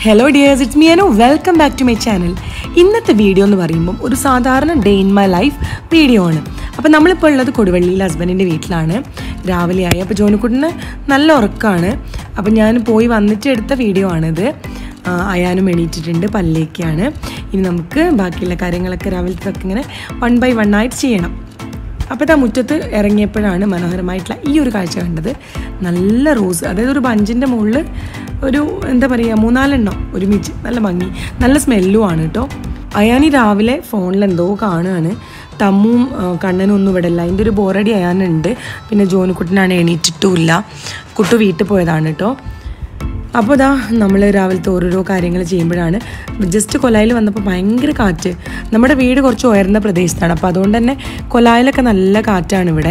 Hello dears it's me Anu welcome back to my channel ഇന്നത്തെ video എന്ന് പറയുമ്പം ഒരു സാധാരണ day in my life video ആണ് അപ്പോൾ നമ്മളിപ്പോൾ ഉള്ളത് കൊടുവള്ളിയിൽ ഹസ്ബൻഡിൻ്റെ വീട്ടിലാണ് രാവിലെ ആയി അപ്പോൾ ജോനിക്കുട്ടിന് നല്ല ഉറക്കമാണ് അപ്പോൾ ഞാൻ പോയി വന്നിട്ട് എടുത്ത വീഡിയോ ആണിത് ആ, അയാനും എണീറ്റിട്ടുണ്ട് പല്ലേക്കാണ് ഇനി നമുക്ക് ബാക്കിയുള്ള കാര്യങ്ങളൊക്കെ രാവിലത്തെ ഇങ്ങനെ വൺ ബൈ വൺ ആയിട്ട് ചെയ്യണം അപ്പോൾ ഇതാ മുറ്റത്ത് ഇറങ്ങിയപ്പോഴാണ് മനോഹരമായിട്ടുള്ള ഈ ഒരു കാഴ്ച കണ്ടത് നല്ല റോസ് അതായത് ഒരു ബഞ്ചിൻ്റെ മുകളിൽ ഒരു എന്താ പറയുക മൂന്നാലെണ്ണം ഒരുമിച്ച് നല്ല ഭംഗി നല്ല സ്മെല്ലും ആണ് കേട്ടോ അയാനി രാവിലെ ഫോണിൽ എന്തോ കാണുകയാണ് തമ്മും ആ, കണ്ണനും ഒന്നും ഇവിടെ ഇല്ല അതിൻ്റെ ഒരു ബോറടി അയാനുണ്ട് പിന്നെ ജോനിക്കുട്ടനാണ് എണീറ്റിട്ടുമില്ല കുട്ടു വീട്ടിൽ പോയതാണ് കേട്ടോ അപ്പോൾ ഇതാ നമ്മൾ രാവിലത്തെ ഓരോരോ കാര്യങ്ങൾ ചെയ്യുമ്പോഴാണ് ജസ്റ്റ് കൊലായിൽ വന്നപ്പോൾ ഭയങ്കര കാറ്റ് നമ്മുടെ വീട് കുറച്ച് ഉയർന്ന പ്രദേശത്താണ് അപ്പോൾ അതുകൊണ്ട് തന്നെ കൊലായിലൊക്കെ നല്ല കാറ്റാണ് ഇവിടെ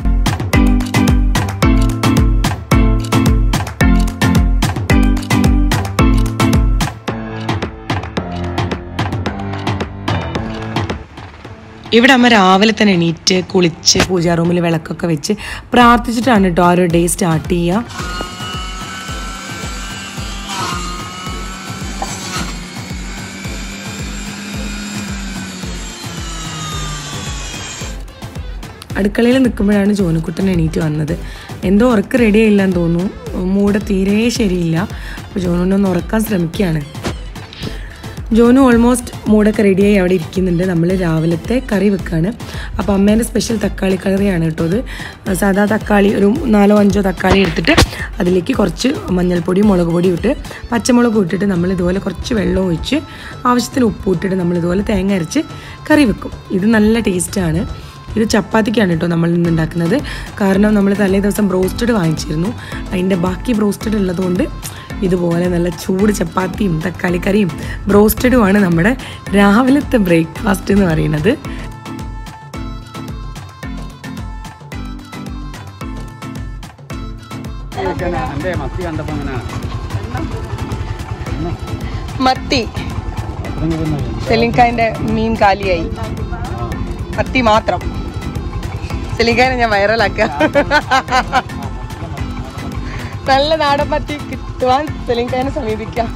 ഇവിടെ അമ്മ രാവിലെ തന്നെ എണീറ്റ് കുളിച്ച് പൂജാ റൂമിൽ വിളക്കൊക്കെ വെച്ച് പ്രാർത്ഥിച്ചിട്ടാണ് കേട്ടോ ആ ഒരു ഡേ സ്റ്റാർട്ട് ചെയ്യുക അടുക്കളയിൽ നിൽക്കുമ്പോഴാണ് ജോനുക്കുട്ടൻ എണീറ്റ് വന്നത് എന്തോ ഉറക്ക് റെഡി ആയില്ലെന്ന് തോന്നുന്നു മൂടെ തീരെ ശരിയില്ല അപ്പോൾ ജോനുവിനൊന്ന് ഉറക്കാൻ ശ്രമിക്കുകയാണ് ജോനു ഓൾമോസ്റ്റ് മൂടൊക്കെ റെഡിയായി അവിടെ ഇരിക്കുന്നുണ്ട് നമ്മൾ രാവിലത്തെ കറി വെക്കുകയാണ് അപ്പോൾ അമ്മേൻ്റെ സ്പെഷ്യൽ തക്കാളി കറിയാണ് കേട്ടോ അത് സാധാ തക്കാളി ഒരു നാലോ അഞ്ചോ തക്കാളി എടുത്തിട്ട് അതിലേക്ക് കുറച്ച് മഞ്ഞൾപ്പൊടി മുളക് പൊടി ഇട്ട് പച്ചമുളക് ഇട്ടിട്ട് നമ്മൾ ഇതുപോലെ കുറച്ച് വെള്ളം ഒഴിച്ച് ആവശ്യത്തിന് ഉപ്പ് ഇട്ടിട്ട് നമ്മൾ ഇതുപോലെ തേങ്ങ അരച്ച് കറി വെക്കും ഇത് നല്ല ടേസ്റ്റാണ് ഇത് ചപ്പാത്തിക്കാണ് കേട്ടോ നമ്മൾ ഇന്ന് ഉണ്ടാക്കുന്നത് കാരണം നമ്മൾ തലേ ദിവസം ബ്രോസ്റ്റഡ് വാങ്ങിച്ചിരുന്നു അതിൻ്റെ ബാക്കി ബ്രോസ്റ്റഡ് ഉള്ളതുകൊണ്ട് ഇതുപോലെ നല്ല ചൂട് ചപ്പാത്തിയും തക്കാളിക്കറിയും ബ്രോസ്റ്റഡുമാണ് നമ്മുടെ രാവിലത്തെ ബ്രേക്ക്ഫാസ്റ്റ് എന്ന് പറയുന്നത് എന്റെ മത്തി കണ്ടപ്പോ അങ്ങനെ മത്തി സെലിങ്കായൻ്റെ മീൻ കാലിയായി മത്തി മാത്രം സെലിങ്കായനെ ഞാൻ വൈറലാക്കുക നല്ല നാടൻ മത്തി കിട്ടുവാൻ സെലിങ്കായനെ സമീപിക്കാം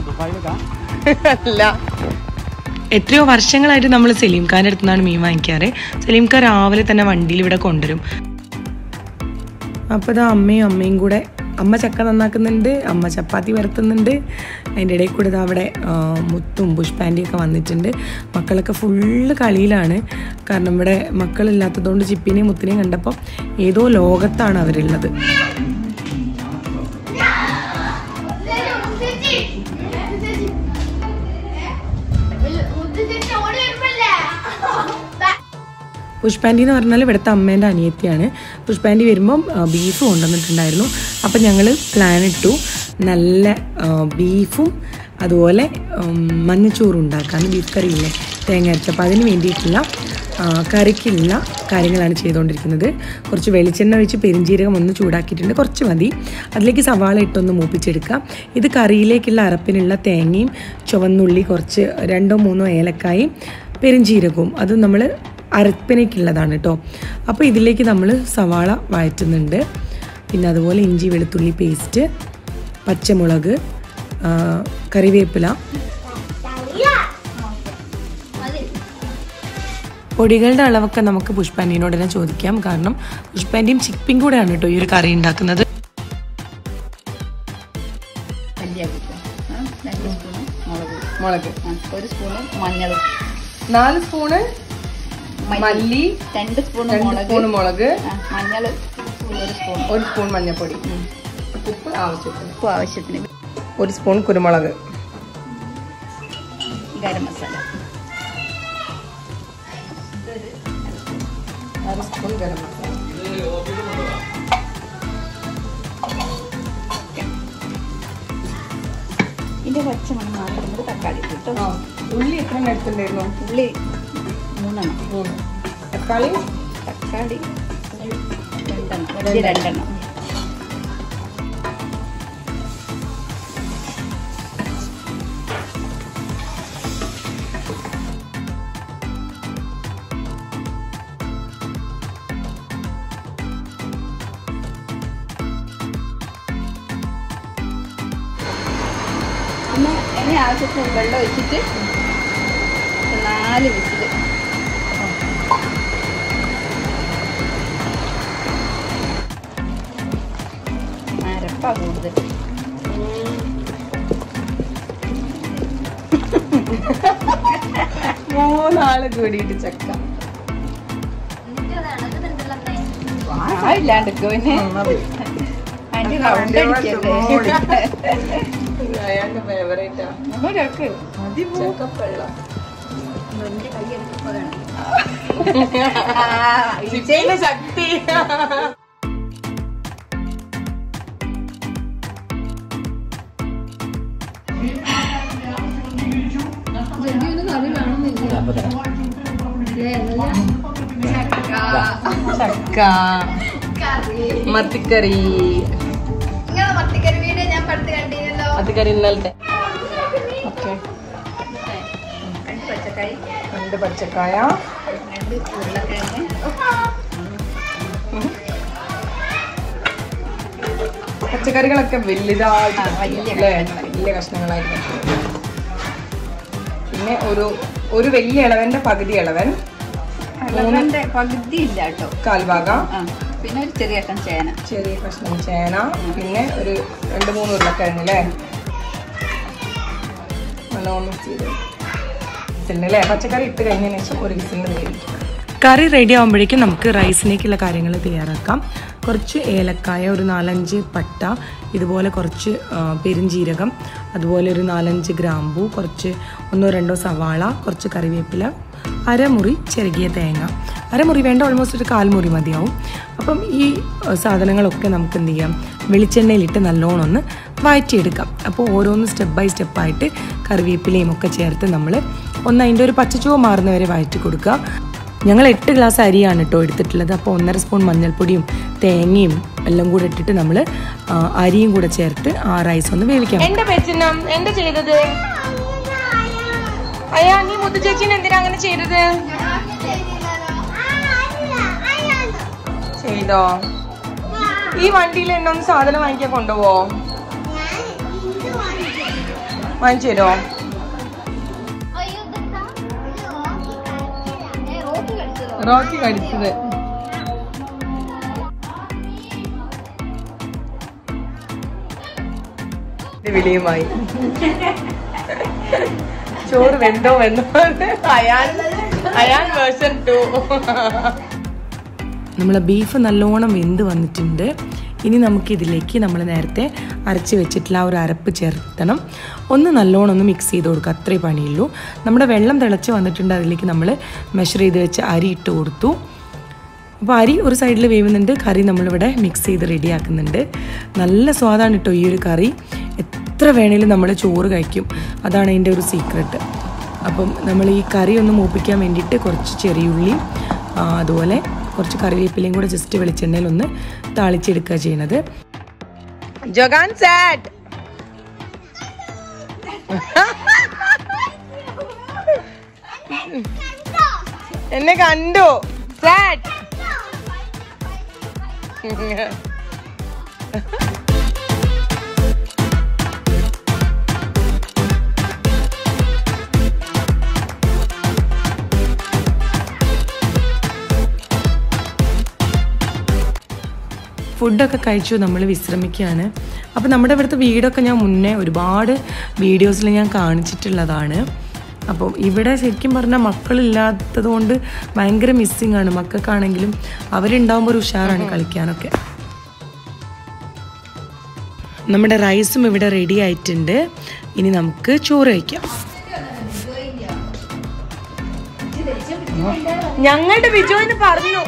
അല്ല എത്രയോ വർഷങ്ങളായിട്ട് നമ്മൾ സലീം ഖാൻ്റെ അടുത്ത് നിന്നാണ് മീൻ വാങ്ങിക്കാറ് സലീം ഖാൻ രാവിലെ തന്നെ വണ്ടിയിൽ ഇവിടെ കൊണ്ടുവരും അപ്പോൾ ഇതാ അമ്മയും അമ്മയും കൂടെ അമ്മ ചക്ക നന്നാക്കുന്നുണ്ട് അമ്മ ചപ്പാത്തി വരത്തുന്നുണ്ട് അതിൻ്റെ ഇടയിൽ കൂടെ ഇതാ അവിടെ ആ, മുത്തും പുഷ്പാൻ്റിയൊക്കെ വന്നിട്ടുണ്ട് മക്കളൊക്കെ ഫുള്ള് കളിയിലാണ് കാരണം ഇവിടെ മക്കളില്ലാത്തതുകൊണ്ട് ചിപ്പിനെയും മുത്തിനെയും കണ്ടപ്പോൾ ഏതോ ലോകത്താണ് അവരുള്ളത് പുഷ്പാൻറ്റി എന്ന് പറഞ്ഞാൽ ഇവിടുത്തെ അമ്മേൻ്റെ അനിയത്തിയാണ് പുഷ്പാൻറ്റി വരുമ്പം ആ, ബീഫ് കൊണ്ടുവന്നിട്ടുണ്ടായിരുന്നു അപ്പം ഞങ്ങൾ പ്ലാൻ ഇട്ടു നല്ല ആ, ബീഫും അതുപോലെ ഉം, മഞ്ഞച്ചോറും ഉണ്ടാക്കാൻ ബീഫ് കറിയില്ലേ തേങ്ങ അരച്ചപ്പോൾ അതിന് വേണ്ടിയിട്ടുള്ള ആ, കറിക്കുള്ള കാര്യങ്ങളാണ് ചെയ്തുകൊണ്ടിരിക്കുന്നത് കുറച്ച് വെളിച്ചെണ്ണ ഒഴിച്ച് പെരിഞ്ചീരകം ഒന്ന് ചൂടാക്കിയിട്ടുണ്ട് കുറച്ച് മതി അതിലേക്ക് സവാള ഇട്ടൊന്ന് മൂപ്പിച്ചെടുക്കാം ഇത് കറിയിലേക്കുള്ള അരപ്പിനുള്ള തേങ്ങയും ചുവന്നുള്ളി കുറച്ച് രണ്ടോ മൂന്നോ ഏലക്കായും പെരിഞ്ചീരകവും അത് നമ്മൾ അരപ്പിനേക്കുള്ളതാണ് കേട്ടോ അപ്പോൾ ഇതിലേക്ക് നമ്മൾ സവാള വഴറ്റുന്നുണ്ട് പിന്നെ അതുപോലെ ഇഞ്ചി വെളുത്തുള്ളി പേസ്റ്റ് പച്ചമുളക് ആ, കറിവേപ്പില പൊടികളുടെ അളവൊക്കെ നമുക്ക് പുഷ്പാൻ്റിനോട് തന്നെ ചോദിക്കാം കാരണം പുഷ്പാൻ്റിയും ചിപ്പിയും കൂടെയാണ് കേട്ടോ ഈ ഒരു കറി ഉണ്ടാക്കുന്നത് മല്ലിയാക്കിക്കോ ആ, രണ്ട് സ്പൂണ് മുളക് മുളക് ആ, ഒരു സ്പൂണ് മഞ്ഞളും നാല് സ്പൂണ് മല്ലി രണ്ട് സ്പൂണ് രണ്ട് മുളക് സ്പൂൺ മുളക് ആ, മഞ്ഞൾ ഒരു സ്പൂൺ ഒരു സ്പൂൺ മഞ്ഞൾപ്പൊടി ഉപ്പ് ആവശ്യത്തിന് ഉപ്പ് ആവശ്യത്തിന് ഒരു സ്പൂൺ കുരുമുളക് ഗരം മസാല അര സ്പൂൺ ഗരം മസാല ഇതിന്റെ പച്ചമണം മാത്രം നമുക്ക് തക്കാളി ഇട്ടു കേട്ടോ ഉള്ളി എത്ര എടുത്തിട്ടുണ്ടായിരുന്നു ഉള്ളി മൂന്നെണ്ണം മൂന്ന് തക്കാളി തക്കാളി രണ്ടെണ്ണം വലിയ രണ്ടെണ്ണം ഒന്ന് ഇനി ആവശ്യത്തിന് വെള്ളം ഒഴിച്ചിട്ട് ഒരു നാല് വിസിൽ അരപ്പാ കൂടുതൽ മൂന്നാള് കൂടിയിട്ട് ചക്ക ഇല്ലാണ്ട് പിന്നെ അതിന്റെ റൗണ്ട് അടിക്കല്ലേ അയാളുടെ ഫേവറേറ്റാ ഒരാൾക്ക് ചക്കപ്പഴം ആ, ചിപ്പിന്റെ ശക്തി ചക്ക മത്തിക്കറി നിങ്ങളെ മത്തിക്കറി വീഡിയോ ഞാൻ പണ്ട് കണ്ടിരുന്നല്ലോ മത്തിക്കറി ഇന്നലത്തെ ഓക്കെ രണ്ട് പച്ചക്കറി രണ്ട് പച്ചക്കായ രണ്ട് ഉരുളക്കിഴങ്ങ് പച്ചക്കറികളൊക്കെ വലുതായിട്ട് ആ, വലിയ അല്ലേ? കഷ്ണങ്ങൾ. വലിയ കഷ്ണങ്ങളായിരിക്കും പിന്നെ ഒരു ഒരു വലിയ ഇളവന്റെ പകുതി ഇളവൻ ഇളവന്റെ പകുതി ഇല്ല കേട്ടോ കാൽഭാഗ ആ പിന്നെ ഒരു ചെറിയ കഷ്ണം ചേന ചെറിയ കഷ്ണം ചേന പിന്നെ ഒരു രണ്ട് മൂന്ന് ഉരുളക്കിഴങ്ങ് അല്ലേ നല്ലോണം മിക്സ് ചെയ്ത് വിസിലിന് അല്ലേ പച്ചക്കറി ഇട്ട് കഴിഞ്ഞതിന് ശേഷം ഒരു വിസിലിന് വേവിക്കും കറി റെഡി ആകുമ്പോഴേക്കും നമുക്ക് റൈസിലേക്കുള്ള കാര്യങ്ങൾ തയ്യാറാക്കാം കുറച്ച് ഏലക്കായ ഒരു നാലഞ്ച് പട്ട ഇതുപോലെ കുറച്ച് ആ, പെരുംജീരകം അതുപോലെ ഒരു നാലഞ്ച് ഗ്രാമ്പൂ കുറച്ച് ഒന്നോ രണ്ടോ സവാള കുറച്ച് കറിവേപ്പില അരമുറി ചെറുകിയ തേങ്ങ അരമുറി വേണ്ട ഓൾമോസ്റ്റ് ഒരു കാൽമുറി മതിയാവും അപ്പം ഈ ആ, സാധനങ്ങളൊക്കെ നമുക്ക് എന്ത് ചെയ്യാം വെളിച്ചെണ്ണയിലിട്ട് നല്ലോണം ഒന്ന് വഴറ്റിയെടുക്കാം അപ്പോൾ ഓരോന്ന് സ്റ്റെപ്പ് ബൈ സ്റ്റെപ്പായിട്ട് കറിവേപ്പിലയും ഒക്കെ ചേർത്ത് നമ്മൾ ഒന്ന് അതിൻ്റെ ഒരു പച്ചച്ചുവ മാറുന്നവരെ വഴറ്റി കൊടുക്കുക ഞങ്ങൾ എട്ട് ഗ്ലാസ് അരിയാണ് കേട്ടോ എടുത്തിട്ടുള്ളത് അപ്പോൾ ഒന്നര സ്പൂൺ മഞ്ഞൾപ്പൊടിയും തേങ്ങയും എല്ലാം കൂടെ ഇട്ടിട്ട് നമ്മൾ അരിയും കൂടെ ചേർത്ത് ആ റൈസ് ഒന്ന് വേവിക്കാം എന്റെ പെച്ചിനം എന്താ ചെയ്തത് അയ്യാ നീ മുത്തു ചേച്ചീനെ എന്തിനാ അങ്ങനെ ചെയ്തത് ചെയ്തോ ഈ വണ്ടിയിൽ എന്നെ ഒന്ന് സാധനം വാങ്ങിക്കാൻ കൊണ്ടുപോവോ വാങ്ങിച്ചു തരുമോ റോക്കി കടിച്ചത് ഇത് വിളിയുമായി ചോറ് വെന്തോ വെന്തോ അയാൾ അയാൾ വേർഷൻ ടു നമ്മളെ ബീഫ് നല്ലോണം വെന്ത് വന്നിട്ടുണ്ട് ഇനി നമുക്ക് ഇതിലേക്ക് നമ്മൾ നേരത്തെ അരച്ച് വെച്ചിട്ടുള്ള ആ ഒരു അരപ്പ് ചേർത്തണം ഒന്ന് നല്ലോണം ഒന്ന് മിക്സ് ചെയ്ത് കൊടുക്കുക അത്രേ പണിയുള്ളൂ നമ്മുടെ വെള്ളം തിളച്ച് വന്നിട്ടുണ്ട് അതിലേക്ക് നമ്മൾ മെഷർ ചെയ്ത് വെച്ച് അരി ഇട്ട് കൊടുത്തു അപ്പോൾ അരി ഒരു സൈഡിൽ വേവുന്നുണ്ട് കറി നമ്മളിവിടെ മിക്സ് ചെയ്ത് റെഡിയാക്കുന്നുണ്ട് നല്ല സ്വാദാണ് കേട്ടോ ഈ ഒരു കറി എത്ര വേണേലും നമ്മൾ ചോറ് കഴിക്കും അതാണ് അതിൻ്റെ ഒരു സീക്രട്ട് അപ്പം നമ്മൾ ഈ കറി ഒന്ന് മൂപ്പിക്കാൻ വേണ്ടിയിട്ട് കുറച്ച് ചെറിയുള്ളിയും ആ, അതുപോലെ കുറച്ച് കറിവേപ്പിലയും കൂടെ ജസ്റ്റ് വെളിച്ചെണ്ണയിൽ ഒന്ന് താളിച്ചെടുക്കുക ചെയ്യണത് ജോഗാൻ സാറ്റ് എന്നെ കണ്ടു സാറ്റ് ഫുഡൊക്കെ കഴിച്ചു നമ്മൾ വിശ്രമിക്കുകയാണ് അപ്പോൾ നമ്മുടെ ഇവിടുത്തെ വീടൊക്കെ ഞാൻ മുന്നേ ഒരുപാട് വീഡിയോസിൽ ഞാൻ കാണിച്ചിട്ടുള്ളതാണ് അപ്പോൾ ഇവിടെ ശരിക്കും പറഞ്ഞാൽ മക്കളില്ലാത്തത് കൊണ്ട് ഭയങ്കര മിസ്സിങ് ആണ് മക്കൾക്കാണെങ്കിലും അവരുണ്ടാകുമ്പോൾ ഒരു ഉഷാറാണ് കളിക്കാനൊക്കെ നമ്മുടെ റൈസും ഇവിടെ റെഡി ആയിട്ടുണ്ട് ഇനി നമുക്ക് ചോറ് കഴിക്കാം ഞങ്ങളുടെ ബിജോയിന് പറഞ്ഞു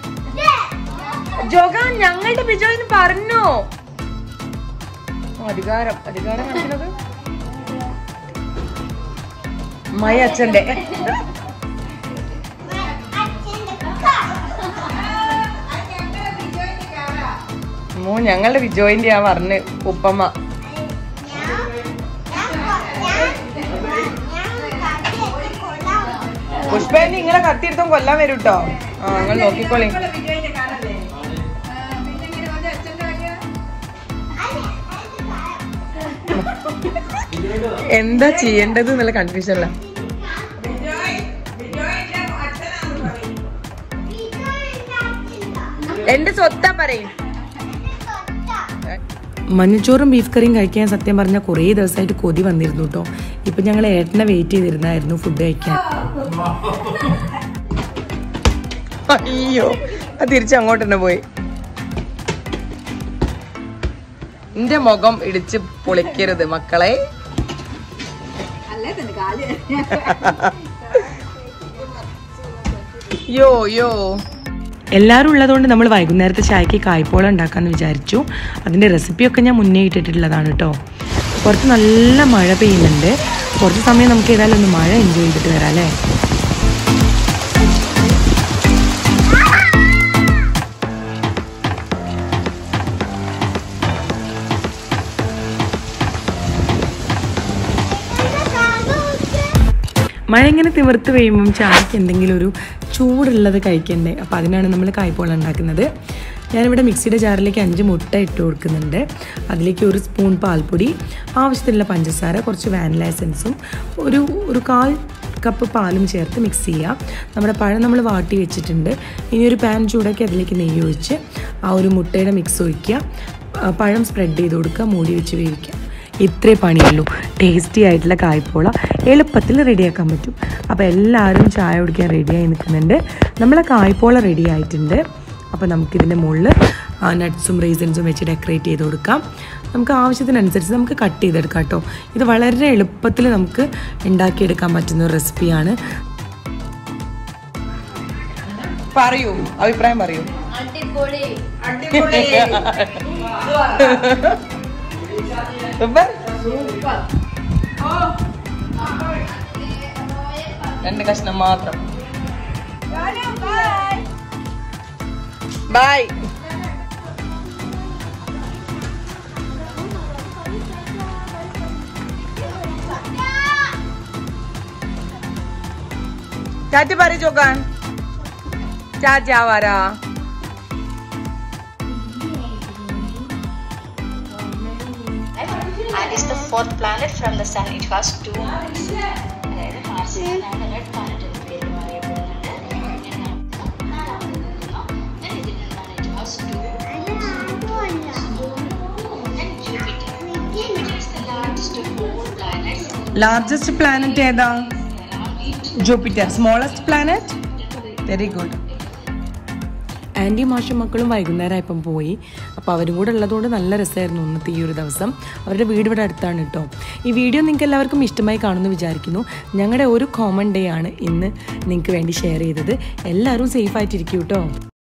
ജോഗാൻ ഞങ്ങളുടെ ബിജോയിന് പറഞ്ഞു അധികാരം അധികാരം കാണിക്കുന്നത് മയ അച്ഛന്റെ മോ ഞങ്ങളുടെ ബിജോയിന്റെ ആ പറഞ്ഞ് ഉപ്പമ്മ പുഷ്പേന്റെ ഇങ്ങനെ കത്തിയെടുത്തും കൊല്ലാൻ വരും കേട്ടോ ആ നിങ്ങൾ നോക്കിക്കോളി എന്താ ചെയ്യേണ്ടത് എന്നുള്ള കൺഫ്യൂഷനില്ല എന്റെ സ്വത്താ പറയും മഞ്ഞച്ചോറും ബീഫ് കറിയും കഴിക്കാൻ സത്യം പറഞ്ഞാൽ കുറേ ദിവസമായിട്ട് കൊതി വന്നിരുന്നു കേട്ടോ ഇപ്പൊ ഞങ്ങൾ ഏട്ടനെ വെയിറ്റ് ചെയ്തിരുന്നായിരുന്നു ഫുഡ് കഴിക്കാൻ അയ്യോ അത് തിരിച്ച് അങ്ങോട്ട് തന്നെ പോയി എന്റെ മുഖം ഇടിച്ച് പൊളിക്കരുത് മക്കളെ അല്ലേ തന്നെ കാല് യോ യോ എല്ലാവരും ഉള്ളതുകൊണ്ട് നമ്മൾ വൈകുന്നേരത്തെ ചായക്ക് കായ്പോളം ഉണ്ടാക്കാമെന്ന് വിചാരിച്ചു അതിൻ്റെ റെസിപ്പിയൊക്കെ ഞാൻ മുന്നേ ഇട്ടിട്ടുള്ളതാണ് കേട്ടോ പുറത്ത് നല്ല മഴ പെയ്യുന്നുണ്ട് കുറച്ച് സമയം നമുക്ക് ഏതായാലും ഒന്ന് മഴ എൻജോയ് ചെയ്തിട്ട് വരാം അല്ലേ മഴ ഇങ്ങനെ തിമിർത്ത് പെയ്യുമ്പം ചായക്ക് എന്തെങ്കിലും ഒരു ചൂടുള്ളത് കഴിക്കണ്ടേ അപ്പോൾ അതിനാണ് നമ്മൾ കായ്പോളം ഉണ്ടാക്കുന്നത് ഞാനിവിടെ മിക്സിയുടെ ജാറിലേക്ക് അഞ്ച് മുട്ട ഇട്ട് കൊടുക്കുന്നുണ്ട് അതിലേക്ക് ഒരു സ്പൂൺ പാൽപ്പൊടി ആവശ്യത്തിനുള്ള പഞ്ചസാര കുറച്ച് വാനില എസൻസും ഒരു ഒരു കാൽ കപ്പ് പാലും ചേർത്ത് മിക്സ് ചെയ്യാം നമ്മുടെ പഴം നമ്മൾ വാട്ടി വെച്ചിട്ടുണ്ട് ഇനി ഒരു പാൻ ചൂടാക്കി അതിലേക്ക് നെയ്യ് ഒഴിച്ച് ആ ഒരു മുട്ടയുടെ മിക്സ് ഒഴിക്കുക ആ, പഴം സ്പ്രെഡ് ചെയ്ത് കൊടുക്കുക മൂടി വെച്ച് വേവിക്കുക ഇത്രേ പണിയുള്ളൂ ടേസ്റ്റി ആയിട്ടുള്ള കായ്പോള എളുപ്പത്തിൽ റെഡിയാക്കാൻ പറ്റും അപ്പോൾ എല്ലാവരും ചായ കുടിക്കാൻ റെഡിയായി നിൽക്കുന്നുണ്ട് നമ്മളെ കായ്പോള റെഡി ആയിട്ടുണ്ട് അപ്പോൾ നമുക്കിതിൻ്റെ മുകളിൽ നട്ട്സും റീസൺസും വെച്ച് ഡെക്കറേറ്റ് ചെയ്ത് കൊടുക്കാം നമുക്ക് ആവശ്യത്തിനനുസരിച്ച് നമുക്ക് കട്ട് ചെയ്തെടുക്കാം കേട്ടോ ഇത് വളരെ എളുപ്പത്തിൽ നമുക്ക് ഉണ്ടാക്കിയെടുക്കാൻ പറ്റുന്ന ഒരു റെസിപ്പിയാണ് പറയൂ അഭിപ്രായം പറയൂ അടിപൊളി സൂപ്പർ രണ്ട് കഷ്ണം മാത്രം ബൈ ടാറ്റ പറയ് ചോക്കാൻ Tata ആവാരാ and is the fourth planet from the sun. It has two moons. അതായത് മാർസിനാണ് റെഡ് പ്ലാനറ്റ് എന്ന് പേര് അറിയപ്പെടുന്നുണ്ട് നാലാമത് നിൽക്കുന്നു Then ഇതിൽ നിന്നാണ് it has two and Jupiter. Jupiter is the largest of all planets. Largest planet ഏതാ Jupiter smallest planet very good aunty മാഷും മക്കളും വൈകുന്നേരം പോയി അപ്പോൾ അവരും കൂടെ ഉള്ളതുകൊണ്ട് നല്ല രസമായിരുന്നു ഇന്നത്തെ ഈ ഒരു ദിവസം അവരുടെ വീട് ഇവിടെ അടുത്താണ് കേട്ടോ ഈ വീഡിയോ നിങ്ങൾക്ക് എല്ലാവർക്കും ഇഷ്ടമായി കാണുമെന്ന് വിചാരിക്കുന്നു ഞങ്ങളുടെ ഒരു കോമൺ ഡേ ആണ് ഇന്ന് നിങ്ങൾക്ക് വേണ്ടി ഷെയർ ചെയ്തത് എല്ലാവരും സേഫ് ആയിട്ടിരിക്കും കേട്ടോ